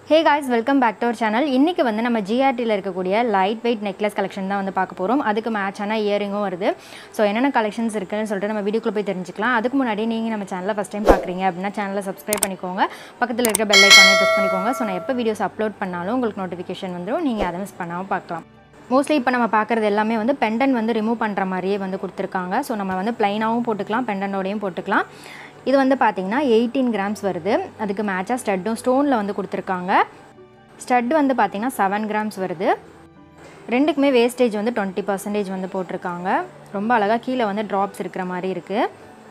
hey guys welcome back to our channel இன்றைக்கி வந்து நம்ம ஜிஆர்டியில் இருக்கக்கூடிய லைட் வெயிட் நெக்லஸ் கலெக்ஷன் தான் வந்து பார்க்க போகிறோம் அதுக்கு மேட்சான இயரிங்கும் வருது ஸோ என்னென்ன கலெக்ஷன்ஸ் இருக்குன்னு சொல்லிட்டு நம்ம வீடியோக்குள்ளே போய் தெரிஞ்சுக்கலாம் அதுக்கு முன்னாடி நீங்கள் நம்ம சேனலை ஃபஸ்ட் டைம் பார்க்குறீங்க அப்படின்னா சேனலை சப்ஸ்கிரைப் பண்ணிக்கோங்க பக்கத்தில் இருக்க பெல் ஐக்கானே ப்ரெஸ் பண்ணிக்கோங்க ஸோ நான் எப்போ வீடியோஸ் அப்லோட் பண்ணாலும் உங்களுக்கு நோட்டிஃபிகேஷன் வந்துடும் நீங்கள் அதை மிஸ் பண்ணாமல் பார்க்கலாம் மோஸ்ட்லி இப்போ நம்ம பார்க்குறது எல்லாமே வந்து பெண்டன் வந்து ரிமூவ் பண்ணுற மாதிரியே வந்து கொடுத்துருக்காங்க ஸோ நம்ம வந்து ப்ளைனாகவும் போட்டுக்கலாம் பெண்டனோடையும் போட்டுக்கலாம் இது வந்து பார்த்திங்கன்னா எயிட்டீன் கிராம்ஸ் வருது அதுக்கு மேட்சாக ஸ்டட்டும் ஸ்டோனில் வந்து கொடுத்துருக்காங்க ஸ்டட் வந்து பார்த்திங்கன்னா செவன் கிராம்ஸ் வருது ரெண்டுக்குமே வேஸ்டேஜ் வந்து டுவெண்ட்டி பர்சன்டேஜ் வந்து போட்டிருக்காங்க ரொம்ப அழகாக கீழே வந்து ட்ராப்ஸ் இருக்கிற மாதிரி இருக்குது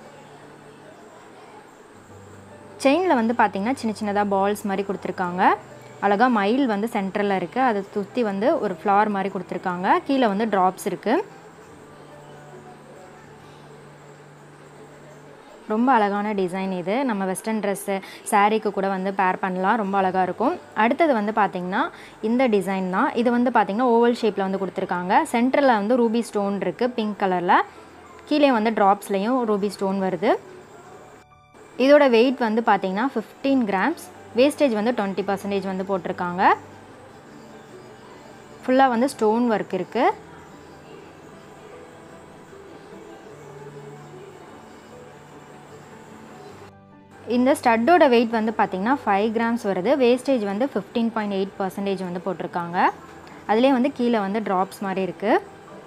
செயினில் வந்து பார்த்திங்கன்னா சின்ன சின்னதாக பால்ஸ் மாதிரி கொடுத்துருக்காங்க அழகாக மயில் வந்து சென்டரில் இருக்குது அதை சுற்றி வந்து ஒரு ஃப்ளார் மாதிரி கொடுத்துருக்காங்க கீழே வந்து ட்ராப்ஸ் இருக்குது ரொம்ப அழகான டிசைன் இது நம்ம வெஸ்டர்ன் ட்ரெஸ்ஸு சாரீக்கு கூட வந்து பேர் பண்ணலாம் ரொம்ப அழகாக இருக்கும் அடுத்தது வந்து பார்த்திங்கன்னா இந்த டிசைன் தான் இது வந்து பார்த்திங்கன்னா ஓவல் ஷேப்பில் வந்து கொடுத்துருக்காங்க சென்டரில் வந்து ரூபி ஸ்டோன் இருக்குது பிங்க் கலரில் கீழே வந்து ட்ராப்ஸ்லேயும் ரூபி ஸ்டோன் வருது இதோட வெயிட் வந்து பார்த்திங்கன்னா ஃபிஃப்டீன் கிராம்ஸ் வேஸ்டேஜ் வந்து டுவெண்ட்டி பர்சன்டேஜ் வந்து போட்டிருக்காங்க ஃபுல்லாக வந்து ஸ்டோன் ஒர்க் இருக்குது இந்த ஸ்டட்டோட வெயிட் வந்து பார்த்திங்கன்னா ஃபைவ் கிராம்ஸ் வருது வேஸ்டேஜ் வந்து ஃபிஃப்டீன் பாயிண்ட் எயிட் பர்சன்டேஜ் வந்து போட்டிருக்காங்க அதுலேயே வந்து கீழே வந்து ட்ராப்ஸ் மாதிரி இருக்குது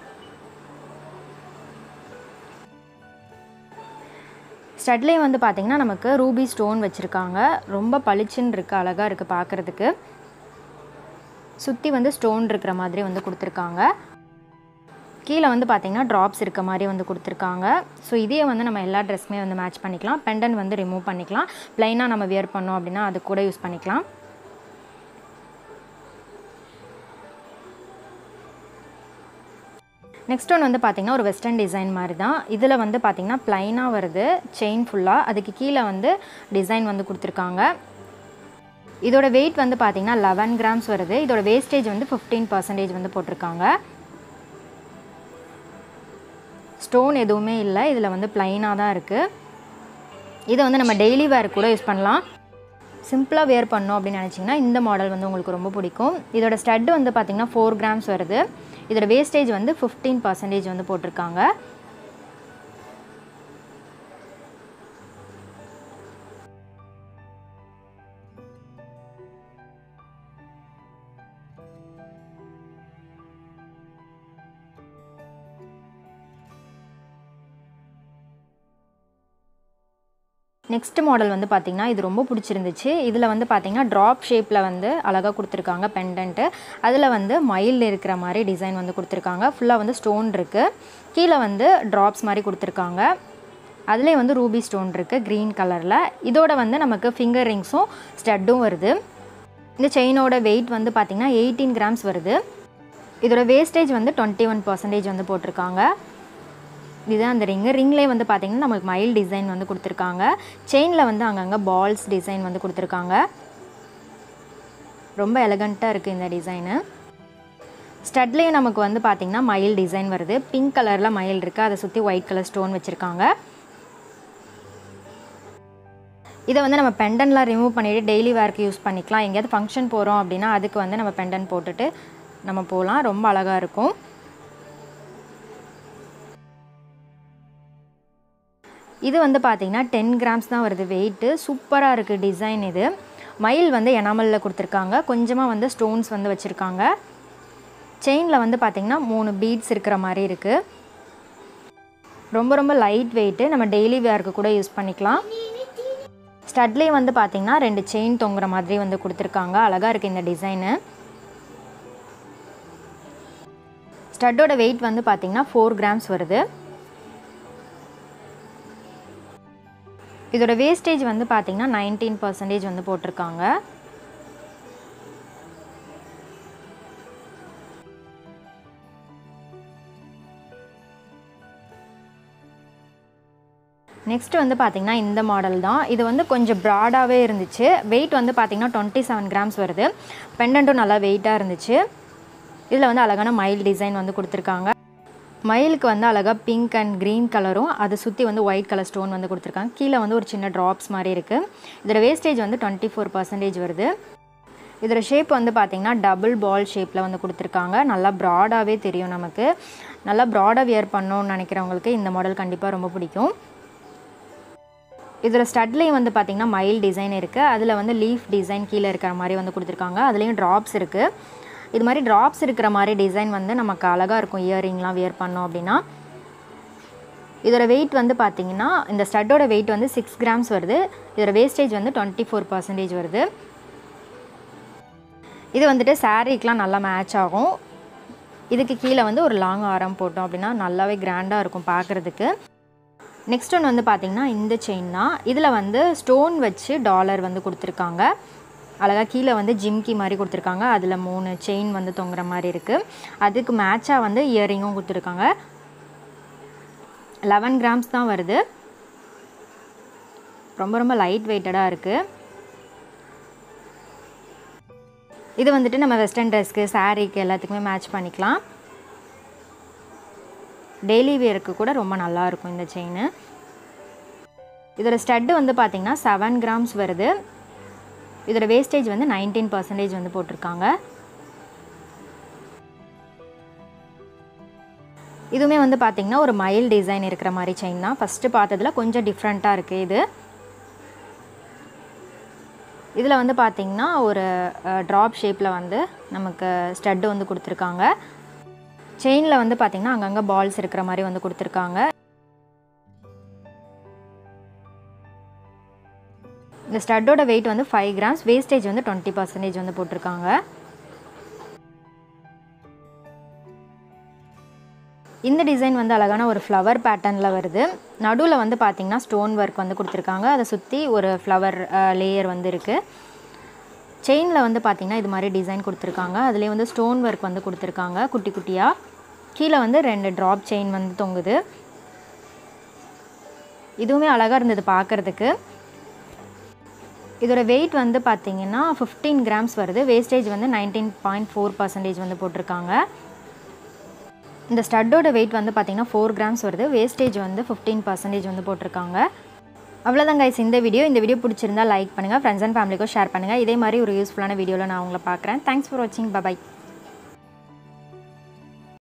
ஸ்டட்லேயே வந்து பார்த்திங்கன்னா நமக்கு ரூபி ஸ்டோன் வச்சுருக்காங்க ரொம்ப பளிச்சுன்னு இருக்குது அழகாக இருக்குது பார்க்குறதுக்கு சுற்றி வந்து ஸ்டோன் இருக்கிற மாதிரி வந்து கொடுத்துருக்காங்க கீழே வந்து பார்த்திங்கன்னா ட்ராப்ஸ் இருக்க மாதிரி வந்து கொடுத்துருக்காங்க ஸோ இதே வந்து நம்ம எல்லா ட்ரெஸ்ஸுமே வந்து மேட்ச் பண்ணிக்கலாம் பெண்டன் வந்து ரிமூவ் பண்ணிக்கலாம் ப்ளைனாக நம்ம வியர் பண்ணோம் அப்படின்னா அது கூட யூஸ் பண்ணிக்கலாம் நெக்ஸ்ட் ஒன் வந்து பார்த்திங்கன்னா ஒரு வெஸ்டர்ன் டிசைன் மாதிரி தான் இதில் வந்து பார்த்திங்கன்னா ப்ளைனாக வருது செயின் ஃபுல்லாக அதுக்கு கீழே வந்து டிசைன் வந்து கொடுத்துருக்காங்க இதோட வெயிட் வந்து பார்த்திங்கன்னா லெவன் கிராம்ஸ் வருது இதோட வேஸ்டேஜ் வந்து ஃபிஃப்டீன் பர்சன்டேஜ் வந்து போட்டிருக்காங்க ஸ்டோன் எதுவுமே இல்லை இதில் வந்து ப்ளைனாக தான் இருக்குது இதை வந்து நம்ம டெய்லி வேர் கூட யூஸ் பண்ணலாம் சிம்பிளாக வேர் பண்ணோம் அப்படின்னு நினச்சிங்கன்னா இந்த மாடல் வந்து உங்களுக்கு ரொம்ப பிடிக்கும் இதோட ஸ்டட் வந்து பார்த்திங்கன்னா ஃபோர் கிராம்ஸ் வருது இதோட வேஸ்டேஜ் வந்து ஃபிஃப்டீன் பர்சன்டேஜ் வந்து போட்டிருக்காங்க நெக்ஸ்ட் மாடல் வந்து பார்த்திங்கன்னா இது ரொம்ப பிடிச்சிருந்துச்சு இதில் வந்து பார்த்திங்கன்னா ட்ராப் ஷேப்பில் வந்து அழகாக கொடுத்துருக்காங்க பெண்டன்ட்டு அதில் வந்து மயில் இருக்கிற மாதிரி டிசைன் வந்து கொடுத்துருக்காங்க ஃபுல்லாக வந்து ஸ்டோன் இருக்குது கீழே வந்து ட்ராப்ஸ் மாதிரி கொடுத்துருக்காங்க அதிலே வந்து ரூபி ஸ்டோன் இருக்குது க்ரீன் கலரில் இதோட வந்து நமக்கு ஃபிங்கர் ரிங்ஸும் ஸ்டட்டும் வருது இந்த செயினோட வெயிட் வந்து பார்த்திங்கன்னா எயிட்டீன் கிராம்ஸ் வருது இதோட வேஸ்டேஜ் வந்து டுவெண்ட்டி ஒன் பர்சன்டேஜ் வந்து போட்டிருக்காங்க இதுதான் அந்த ரிங்கு ரிங்லேயே வந்து பார்த்திங்கன்னா நமக்கு மயில் டிசைன் வந்து கொடுத்துருக்காங்க செயினில் வந்து அங்கங்கே பால்ஸ் டிசைன் வந்து கொடுத்துருக்காங்க ரொம்ப எலகண்ட்டாக இருக்குது இந்த டிசைனு ஸ்டட்லேயே நமக்கு வந்து பார்த்திங்கன்னா மயில் டிசைன் வருது பிங்க் கலரில் மயில் இருக்குது அதை சுற்றி ஒயிட் கலர் ஸ்டோன் வச்சுருக்காங்க இதை வந்து நம்ம பெண்டன்லாம் ரிமூவ் பண்ணிவிட்டு டெய்லி வேர்க்கு யூஸ் பண்ணிக்கலாம் எங்கேயாவது ஃபங்க்ஷன் போகிறோம் அப்படின்னா அதுக்கு வந்து நம்ம பெண்டன் போட்டுட்டு நம்ம போகலாம் ரொம்ப அழகாக இருக்கும் இது வந்து பார்த்திங்கன்னா டென் கிராம்ஸ் தான் வருது வெயிட்டு சூப்பராக இருக்குது டிசைன் இது மயில் வந்து எனாமலில் கொடுத்துருக்காங்க கொஞ்சமாக வந்து ஸ்டோன்ஸ் வந்து வச்சுருக்காங்க செயினில் வந்து பார்த்திங்கன்னா மூணு பீட்ஸ் இருக்கிற மாதிரி இருக்குது ரொம்ப ரொம்ப லைட் வெயிட்டு நம்ம டெய்லி வேர்க்கு கூட யூஸ் பண்ணிக்கலாம் ஸ்டட்லேயே வந்து பார்த்திங்கன்னா ரெண்டு செயின் தொங்குற மாதிரி வந்து கொடுத்துருக்காங்க அழகாக இருக்குது இந்த டிசைனு ஸ்டட்டோட வெயிட் வந்து பார்த்திங்கன்னா ஃபோர் கிராம்ஸ் வருது இதோட வேஸ்டேஜ் வந்து பார்த்திங்கன்னா நைன்டீன் பர்சன்டேஜ் வந்து போட்டிருக்காங்க நெக்ஸ்ட் வந்து பார்த்திங்கன்னா இந்த மாடல் தான் இது வந்து கொஞ்சம் ப்ராடாகவே இருந்துச்சு வெயிட் வந்து பார்த்திங்கன்னா டுவெண்ட்டி செவன் கிராம்ஸ் வருது பெண்டன்ட்டும் நல்லா வெயிட்டாக இருந்துச்சு இதில் வந்து அழகான மயில் டிசைன் வந்து கொடுத்துருக்காங்க மயிலுக்கு வந்து அழகாக பிங்க் அண்ட் க்ரீன் கலரும் அதை சுற்றி வந்து ஒயிட் கலர் ஸ்டோன் வந்து கொடுத்துருக்காங்க கீழே வந்து ஒரு சின்ன ட்ராப்ஸ் மாதிரி இருக்குது இதோட வேஸ்டேஜ் வந்து டுவெண்ட்டி ஃபோர் பர்சன்டேஜ் வருது இதோட ஷேப் வந்து பார்த்திங்கன்னா டபுள் பால் ஷேப்பில் வந்து கொடுத்துருக்காங்க நல்லா ப்ராடாகவே தெரியும் நமக்கு நல்லா ப்ராடாக வியர் பண்ணணும்னு நினைக்கிறவங்களுக்கு இந்த மாடல் கண்டிப்பாக ரொம்ப பிடிக்கும் இதில் ஸ்டட்லேயும் வந்து பார்த்திங்கன்னா மைல் டிசைன் இருக்குது அதில் வந்து லீஃப் டிசைன் கீழே இருக்கிற மாதிரி வந்து கொடுத்துருக்காங்க அதுலேயும் ட்ராப்ஸ் இருக்குது இது மாதிரி ட்ராப்ஸ் இருக்கிற மாதிரி டிசைன் வந்து நமக்கு அழகாக இருக்கும் இயரிங்லாம் வியர் பண்ணோம் அப்படின்னா இதோட வெயிட் வந்து பார்த்திங்கன்னா இந்த ஸ்டட்டோட வெயிட் வந்து சிக்ஸ் கிராம்ஸ் வருது இதோட வேஸ்டேஜ் வந்து டுவெண்ட்டி ஃபோர் பர்சன்டேஜ் வருது இது வந்துட்டு சாரீக்கெலாம் நல்லா மேட்ச் ஆகும் இதுக்கு கீழே வந்து ஒரு லாங் ஆரம் போட்டோம் அப்படின்னா நல்லாவே கிராண்டாக இருக்கும் பார்க்குறதுக்கு நெக்ஸ்ட் ஒன்று வந்து பார்த்திங்கன்னா இந்த செயின் தான் இதில் வந்து ஸ்டோன் வச்சு டாலர் வந்து கொடுத்துருக்காங்க அழகாக கீழே வந்து ஜிம்கி மாதிரி கொடுத்துருக்காங்க அதில் மூணு செயின் வந்து தொங்குற மாதிரி இருக்குது அதுக்கு மேட்சாக வந்து இயரிங்கும் கொடுத்துருக்காங்க லெவன் கிராம்ஸ் தான் வருது ரொம்ப ரொம்ப லைட் வெயிட்டடாக இருக்குது இது வந்துட்டு நம்ம வெஸ்டர்ன் ட்ரெஸ்க்கு சாரீக்கு எல்லாத்துக்குமே மேட்ச் பண்ணிக்கலாம் டெய்லி வியருக்கு கூட ரொம்ப நல்லாயிருக்கும் இந்த செயின் இதோட ஸ்டட்டு வந்து பார்த்திங்கன்னா செவன் கிராம்ஸ் வருது இதோட வேஸ்டேஜ் வந்து நைன்டீன் பர்சன்டேஜ் வந்து போட்டிருக்காங்க இதுவுமே வந்து பார்த்திங்கன்னா ஒரு மைல் டிசைன் இருக்கிற மாதிரி செயின் தான் ஃபஸ்ட்டு பார்த்ததில் கொஞ்சம் டிஃப்ரெண்ட்டாக இருக்குது இது இதில் வந்து பார்த்திங்கன்னா ஒரு ட்ராப் ஷேப்பில் வந்து நமக்கு ஸ்டட்டு வந்து கொடுத்துருக்காங்க செயினில் வந்து பார்த்திங்கன்னா அங்கங்கே பால்ஸ் இருக்கிற மாதிரி வந்து கொடுத்துருக்காங்க இந்த ஸ்டட்டோட வெயிட் வந்து ஃபைவ் கிராம்ஸ் வேஸ்டேஜ் வந்து டுவெண்ட்டி பர்சன்டேஜ் வந்து போட்டிருக்காங்க இந்த டிசைன் வந்து அழகான ஒரு ஃப்ளவர் பேட்டர்னில் வருது நடுவில் வந்து பார்த்திங்கன்னா ஸ்டோன் ஒர்க் வந்து கொடுத்துருக்காங்க அதை சுற்றி ஒரு ஃப்ளவர் லேயர் வந்து இருக்குது செயினில் வந்து பார்த்திங்கன்னா இது மாதிரி டிசைன் கொடுத்துருக்காங்க அதுலேயே வந்து ஸ்டோன் ஒர்க் வந்து கொடுத்துருக்காங்க குட்டி குட்டியாக கீழே வந்து ரெண்டு ட்ராப் செயின் வந்து தொங்குது இதுவுமே அழகாக இருந்தது பார்க்குறதுக்கு இதோட வெயிட் வந்து பார்த்திங்கன்னா ஃபிஃப்டீன் கிராம்ஸ் வருது வேஸ்டேஜ் வந்து நைன்டீன் பாயிண்ட் ஃபோர் பர்சன்டேஜ் வந்து போட்டிருக்காங்க இந்த ஸ்டட்டோட வெயிட் வந்து பார்த்திங்கன்னா ஃபோர் கிராம்ஸ் வருது வேஸ்டேஜ் வந்து ஃபிஃப்டீன் பர்சன்டேஜ் வந்து போட்டிருக்காங்க அவ்வளோதான் கைஸ் இந்த வீடியோ இந்த வீடியோ பிடிச்சிருந்தா லைக் பண்ணுங்கள் ஃப்ரெண்ட்ஸ் அண்ட் ஃபேமிலிக்கும் ஷேர் பண்ணுங்கள் இதே மாதிரி ஒரு யூஸ்ஃபுல்லான வீடியோவில் நான் உங்களை பார்க்குறேன் தேங்க்ஸ் ஃபார் வாட்சிங் பபாய்